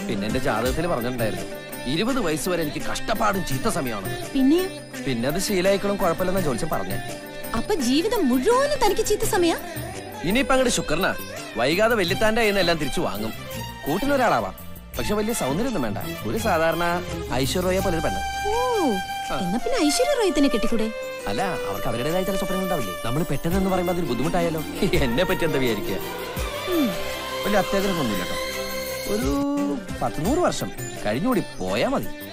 പിന്നെ എന്റെ ജാതകത്തിൽ പറഞ്ഞിട്ടുണ്ടായിരുന്നു ഇരുപത് വയസ്സ് വരെ എനിക്ക് കഷ്ടപ്പാടും ചീത്ത സമയമാണ് പിന്നെ പിന്നെ അത് ശീലായിക്കളും കുഴപ്പമില്ലെന്ന ജോലിച്ച് പറഞ്ഞേ അപ്പൊ ജീവിതം മുഴുവനും തനിക്ക് ചീത്ത സമയ ഇനിയിപ്പോ അങ്ങോട്ട് ശുക്രനാ വൈകാതെ വല്യത്താന്റെ കയ്യിൽ എല്ലാം തിരിച്ചു വാങ്ങും കൂട്ടിനൊരാളാവാം പക്ഷെ വലിയ സൗന്ദര്യമൊന്നും വേണ്ട ഒരു സാധാരണ ഐശ്വര്യ പോലെ ഒരു പെണ്ണ് ഓ എന്നാ പിന്നെ ഐശ്വര്യ റോയത്തിനെ കെട്ടിക്കൂടെ അല്ല അവർക്ക് അവരുടേതായ ചില സ്വപ്നങ്ങൾ ഉണ്ടാവില്ലേ നമ്മൾ പെട്ടെന്ന് പറയുമ്പോൾ അതൊരു ബുദ്ധിമുട്ടായാലോ എന്നെ പറ്റി എന്താ വിചാരിക്കുക വലിയ അത്യാഗ്രഹമൊന്നുമില്ല കേട്ടോ ഒരു പത്ത് നൂറ് വർഷം കഴിഞ്ഞുകൂടി പോയാ മതി